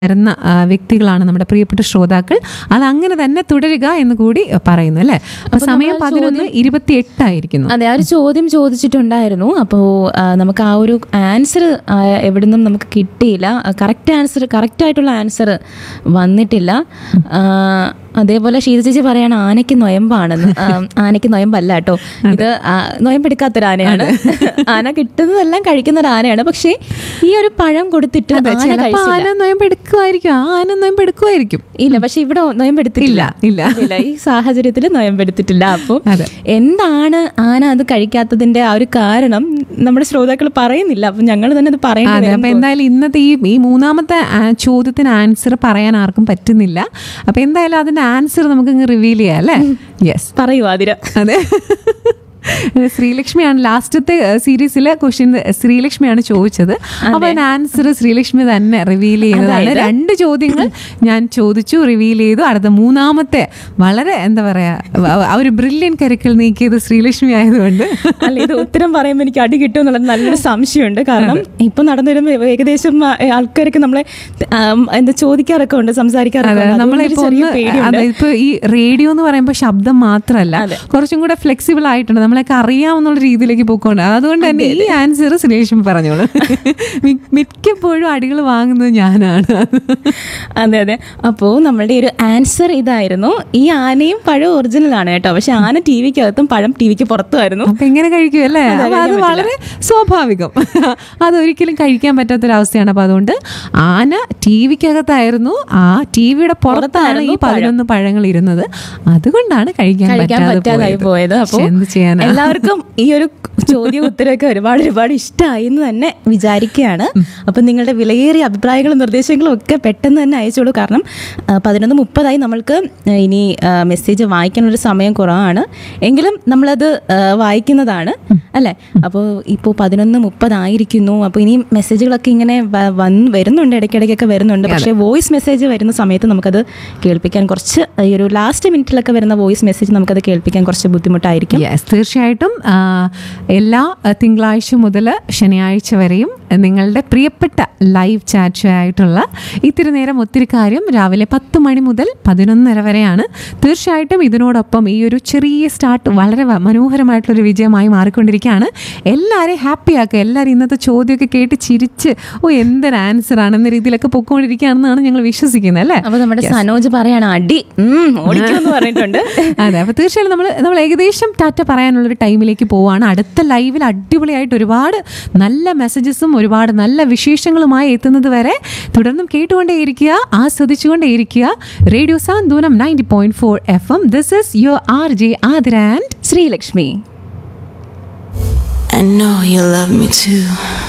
വരുന്ന ആ, വ്യക്തികളാണ് നമ്മുടെ പ്രിയപ്പെട്ട ശ്രോതാക്കൾ അത് അങ്ങനെ തന്നെ തുടരുക എന്ന് കൂടി പറയുന്നു അല്ലേ അപ്പൊ സമയം പതിനൊന്ന് ഇരുപത്തി എട്ടായിരിക്കുന്നു അതെ ആ ഒരു ചോദ്യം ചോദിച്ചിട്ടുണ്ടായിരുന്നു അപ്പോൾ നമുക്ക് ആ ഒരു ആൻസർ എവിടെ നിന്നും നമുക്ക് കിട്ടിയില്ല കറക്റ്റ് ആൻസർ കറക്റ്റ് ആയിട്ടുള്ള ആൻസർ വന്നിട്ടില്ല ആ, അതേപോലെ ഷീത ചേച്ചി പറയാണ് ആനയ്ക്ക് നൊയമ്പാണെന്ന് ആ, ആനയ്ക്ക് നൊയമ്പല്ല കേട്ടോ ഇത് ആ, നൊയമ്പെടുക്കാത്തൊരു ആനയാണ് ആന കിട്ടുന്നതെല്ലാം കഴിക്കുന്ന ഒരു ആനയാണ് പക്ഷേ ഈ ഒരു പഴം കൊടുത്തിട്ട് ആന ചിലപ്പോ കഴിച്ചില്ല ആന നോയമ്പ് എടുക്കുമായിരിക്കും ആ ആന നോയമ്പ് എടുക്കുമായിരിക്കും ഇല്ല പക്ഷെ ഇവിടെ നൊയമ്പെടുത്തിട്ടില്ല ഇല്ല, ഇല്ല. ഇല്ല ഈ സാഹചര്യത്തിൽ നൊയമ്പെടുത്തിട്ടില്ല അപ്പോൾ അതെ. എന്താണ് ആന അത് കഴിക്കാത്തതിന്റെ ആ ഒരു കാരണം നമ്മുടെ ശ്രോതാക്കൾ പറയുന്നില്ല അപ്പൊ ഞങ്ങൾ തന്നെ അത് പറയേണ്ടി അതെ വരും അപ്പൊ എന്തായാലും ഇന്നത്തെ ഈ ഈ മൂന്നാമത്തെ ആ, ചോദ്യത്തിന് ആൻസർ പറയാൻ ആർക്കും പറ്റുന്നില്ല അപ്പൊ എന്തായാലും അതിന്റെ ആൻസർ നമുക്ക് ഇങ്ങ് റിവീൽ ചെയ്യാം അല്ലേ യെസ് പറയൂ ആതിര അതെ ശ്രീലക്ഷ്മിയാണ് ലാസ്റ്റത്തെ സീരീസിലെ ക്വസ്റ്റ്യൻ ശ്രീലക്ഷ്മിയാണ് ചോദിച്ചത് അപ്പൊ അതിന് ആൻസർ ശ്രീലക്ഷ്മി തന്നെ റിവീൽ ചെയ്യുന്നതാണ് രണ്ട് ചോദ്യങ്ങൾ ഞാൻ ചോദിച്ചു റിവീൽ ചെയ്തു അടുത്ത മൂന്നാമത്തെ വളരെ എന്താ പറയാ വ- ആ ഒരു ബ്രില്യൻ കരുക്കൾ നീക്കിയത് ശ്രീലക്ഷ്മി ആയതുകൊണ്ട് അല്ല ഇത് ഉത്തരം പറയുമ്പോൾ എനിക്ക് അടി കിട്ടും എന്നുള്ളത് നല്ലൊരു സംശയമുണ്ട് കാരണം ഇപ്പൊ നടന്നു വരുമ്പോൾ ഏകദേശം ആ, ആൾക്കാരൊക്കെ നമ്മളെ ആം, എന്താ ചോദിക്കാറൊക്കെ ഉണ്ട് സംസാരിക്കാറൊക്കെ അതെ ഉണ്ട്. അതുകൊണ്ട് നമ്മളിപ്പോ ഒരു ചെറിയ ഒന്ന് പേടിയുണ്ട്. അതെ ഇപ്പൊ ഈ റേഡിയോ എന്ന് പറയുമ്പോൾ ശബ്ദം മാത്രമല്ല കുറച്ചും കൂടെ ഫ്ലെക്സിബിൾ ആയിട്ടുണ്ട് നമ്മളൊക്കെ അറിയാവുന്ന രീതിയിലേക്ക് പോയിക്കൊണ്ട് അതുകൊണ്ട് തന്നെ ഈ ആൻസർ ശ്രീലക്ഷ്മി പറഞ്ഞോളൂ മി- മിക്കപ്പോഴും അടികൾ വാങ്ങുന്നത് ഞാനാണ് അതെ അതെ അപ്പോൾ നമ്മളുടെ ഒരു ആൻസർ ഇതായിരുന്നു ഈ ആനയും പഴം ഒറിജിനൽ ആണ് കേട്ടോ പക്ഷെ ആന ടി വിക്കകത്തും പഴം ടി വിക്ക് പുറത്തുമായിരുന്നു അപ്പൊ എങ്ങനെ കഴിക്കും അല്ലേ അതെ, അപ്പൊ അത് കഴിക്കാൻ വളരെ സ്വാഭാവികം അതൊരിക്കലും കഴിക്കാൻ പറ്റാത്തൊരവസ്ഥയാണ് അപ്പൊ അതുകൊണ്ട് ആന ടി വിക്കകത്തായിരുന്നു ആ ടി വിയുടെ പുറത്താണ് ഈ പതിനൊന്ന് പഴങ്ങൾ ഇരുന്നത് അതുകൊണ്ടാണ് കഴിക്കാൻ കഴിക്കാൻ പറ്റാതായി പോയത് പക്ഷെ അപ്പോൾ എന്ത് ചെയ്യാനാ എല്ലാവർക്കും ഈ ഒരു ചോദ്യം ഉത്തരവൊക്കെ ഒരുപാട് ഒരുപാട് ഇഷ്ടമായി എന്ന് തന്നെ വിചാരിക്കുകയാണ് അപ്പൊ നിങ്ങളുടെ വിലയേറിയ അഭിപ്രായങ്ങളും നിർദ്ദേശങ്ങളും ഒക്കെ പെട്ടെന്ന് തന്നെ അയച്ചോളൂ കാരണം ആ, പതിനൊന്ന് മുപ്പതായി നമ്മൾക്ക് ആ, ഇനി മെസ്സേജ് വായിക്കാനൊരു സമയം കുറവാണ് എങ്കിലും നമ്മളത് ആ, വായിക്കുന്നതാണ് അല്ലേ അപ്പോൾ ഇപ്പോൾ പതിനൊന്ന് മുപ്പതായിരിക്കുന്നു അപ്പോൾ ഇനി മെസ്സേജുകളൊക്കെ ഇങ്ങനെ വ- വന്ന് വരുന്നുണ്ട് ഇടയ്ക്കിടയ്ക്കൊക്കെ വരുന്നുണ്ട് പക്ഷേ വോയിസ് മെസ്സേജ് വരുന്ന സമയത്ത് നമുക്കത് കേൾപ്പിക്കാൻ കുറച്ച് ഈ ഒരു ലാസ്റ്റ് മിനിറ്റിലൊക്കെ വരുന്ന വോയിസ് മെസ്സേജ് നമുക്കത് കേൾപ്പിക്കാൻ കുറച്ച് ബുദ്ധിമുട്ടായിരിക്കും യെസ് തീർച്ചയായിട്ടും ആ, എല്ലാ ആ, തിങ്കളാഴ്ച മുതൽ ശനിയാഴ്ച വരെയും നിങ്ങളുടെ പ്രിയപ്പെട്ട ലൈവ് ചാറ്റ് ആയിട്ടുള്ള ഇത്തിരി നേരം ഒത്തിരി കാര്യം രാവിലെ പത്ത് മണി മുതൽ പതിനൊന്നര വരെയാണ് തീർച്ചയായിട്ടും ഇതിനോടൊപ്പം ഈ ഒരു ചെറിയ സ്റ്റാർട്ട് വളരെ വ- മനോഹരമായിട്ടുള്ളൊരു വിജയമായി മാറിക്കൊണ്ടിരിക്കുകയാണ് എല്ലാവരെയും ഹാപ്പി ആക്കുക എല്ലാവരും ഇന്നത്തെ ചോദ്യമൊക്കെ കേട്ട് ചിരിച്ച് ഓ എന്തൊരു ആൻസർ ആണെന്ന രീതിയിലൊക്കെ പൊക്കോണ്ടിരിക്കുകയാണെന്നാണ് ഞങ്ങൾ വിശ്വസിക്കുന്നത് അല്ലേ അപ്പൊ നമ്മുടെ സനോജ് പറയാണ് അടി ഉം, ഓടിക്കുമെന്ന് പറഞ്ഞിട്ടുണ്ട് അതെ അപ്പൊ തീർച്ചയായും നമ്മൾ നമ്മൾ ഏകദേശം ടാറ്റ പറയാനുള്ളൊരു ടൈമിലേക്ക് പോവാണ് അടുത്ത ലൈവിൽ അടിപൊളിയായിട്ട് ഒരുപാട് നല്ല മെസ്സേജസും ഒരുപാട് നല്ല വിശേഷങ്ങളുമായി എത്തുന്നത് വരെ തുടർന്നും കേട്ടുകൊണ്ടേയിരിക്കുക ആസ്വദിച്ചുകൊണ്ടേയിരിക്കുക radio Santhwanam ninety point four F M this is your R J Athira and Sreelakshmi I know you love me too.